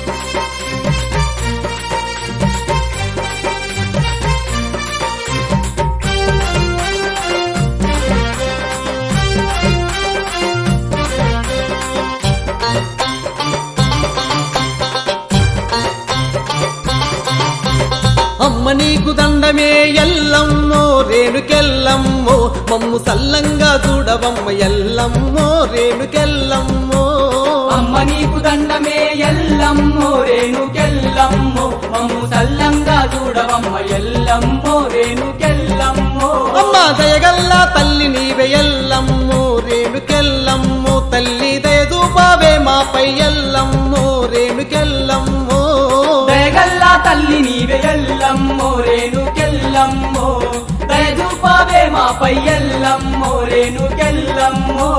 అమ్మ నీకు దండమే ఎల్లమ్మో రేణుకెల్లమ్మో మమ్ము సల్లంగా చూడవమ్మ ఎల్లమ్మో రేణుకెల్లమ్మో అమ్మ నీకు దండమే ఎల్లమ్మో రేణుకెల్లమ్మో మమ్ము సల్లంగా చూడవమ్మ ఎల్లమ్మో రేణుకెల్లమ్మో అమ్మ దయగల్ల తల్లి నీవే ఎల్లమ్మో రేణుకెల్లమ్మో తల్లి దయదూపావే మాపై ఎల్లమ్మో రేణుకెల్లమ్మో దయగల్లా తల్లి నీవే ఎల్లమ్మో రేణుకెల్లమ్మో దయదూపావే మాపై ఎల్లమ్మో రేణుకెల్లమ్మో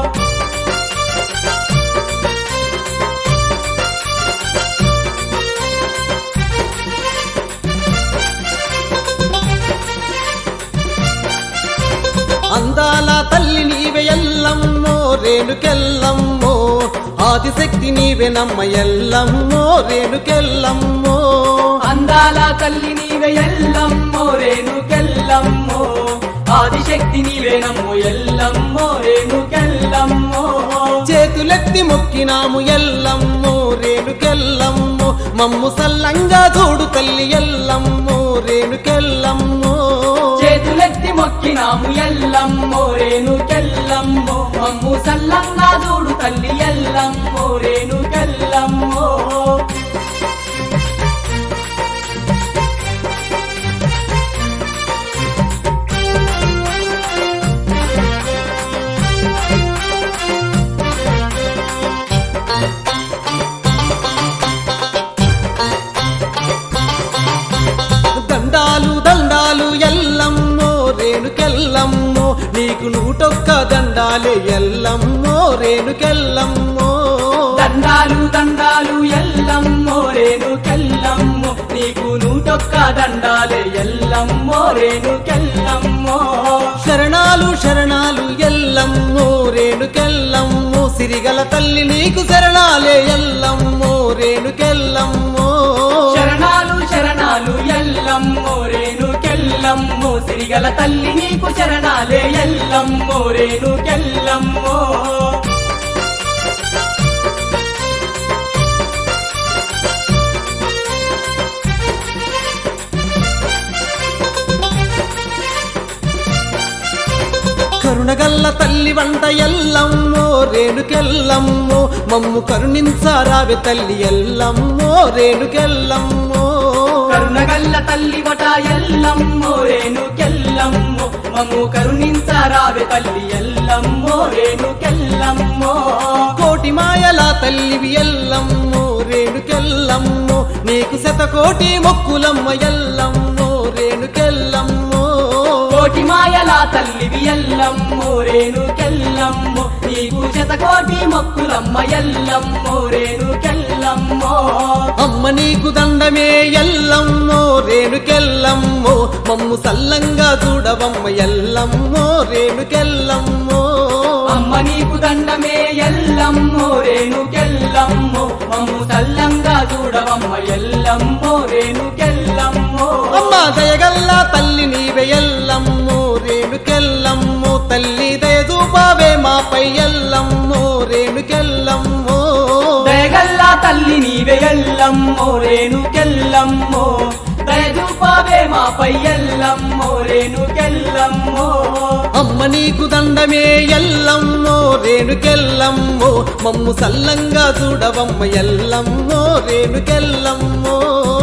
అందాల తల్లి నీవే ఎల్లమ్మో రేణుకెల్లమ్మో ఆదిశక్తి నీవే నమ్మ ఎల్లమ్మో రేణుకెల్లమ్మో అందాల తల్లి నీవే ఎల్లమ్మో రేణుకెల్లమ్మో ఆదిశక్తి నీవేనమ్మో ఎల్లమ్మో రేణుకెల్లమ్మో చేతులెత్తి మొక్కినాము ఎల్లమ్మో రేణుకెల్లమ్మో మమ్ము సల్లంగా చూడు తల్లి ఎల్లమ్మో రేణుకెల్లమ్మో చేతులెత్తి మొక్కినాము ఎల్లమ్మో రేణుకెల్లమ్మో మమ్ము సల్లంగా చూడు తల్లి ఎల్లమ్మో రేణుకెల్లమ్మో దండాలు దండాలు ఎల్లమ్మో రేణుకెల్లమ్మో నీకు నూటొక్క దండాలే ఎల్లమ్మో రేణుకెల్లమ్మో దండాలు దండాలు ఎల్లమ్మో రేణుకెల్లమ్మో నీకు నూటొక్క దండాలే ఎల్లమ్మో రేణుకెల్లమ్మో శరణాలు శరణాలు ఎల్లమ్మో రేణుకెల్లమ్మో సిరిగల తల్లి నీకు శరణాలే ఎల్లమ్మో రేణుకెల్లమ్మో శరణాలు శరణాలు ఎల్లమ్మో రేణుకెల్లమ్మో సిరిగల తల్లి నీకు శరణాలే ఎల్లమ్మో రేణుకెల్లమ్మో కరుణగల్ల తల్లి వంట ఎల్లమ్మో రేణుకెల్లమ్మో మమ్ము కరుణించారావె తల్లి ఎల్లమ్మో రేణుకెల్లమ్మో కరుణగల్ల తల్లి వట ఎల్లమ్మో రేణుకెల్లమ్మో మమ్ము కరుణించరావే తల్లి ఎల్లమ్మో రేణుకెల్లమ్మో కోటి మాయల తల్లివి ఎల్లమ్మో రేణుకెల్లమ్మో నీకు శతకోటి మొక్కులమ్మ ఎల్లమ్మో రేణుకెల్లమ్మో కోటి మాయల తల్లివి ఎల్లమ్మో రేణుకెల్లమ్మో నీకు శతకోటి మొక్కులమ్మ ఎల్లమ్మో రేణుకెల్లమ్మో అమ్మ నీకు దండమే ఎల్లమ్మో రేణుకెల్లమ్మో మమ్ము సల్లంగా చూడవమ్మ ఎల్లమ్మో రేణుకెల్లమ్మో అమ్మ నీకు దండమే ఎల్లమ్మో రేణుకెల్లమ్మో మమ్ము తల్లంగా చూడవమ్మ ఎల్లమ్మో రేణుకెల్లమ్మో అమ్మ దయగల్ల తల్లి నీవే ఎల్లమ్మో రేణుకెల్లమ్మో తల్లి దయదూపావే మాపై ఎల్లమ్మో రేణుకెల్లమ్మో దయగల్లా తల్లి నీవే ఎల్లమ్మో రేణుకెల్లమ్మో దయదూపావే మాపై ఎల్లమ్మో రేణుకెల్లమ్మో అమ్మ నీకు దండమే ఎల్లమ్మో రేణుకెల్లమ్మో మమ్ము సల్లంగా చూడవమ్మ ఎల్లమ్మో రేణుకెల్లమ్మో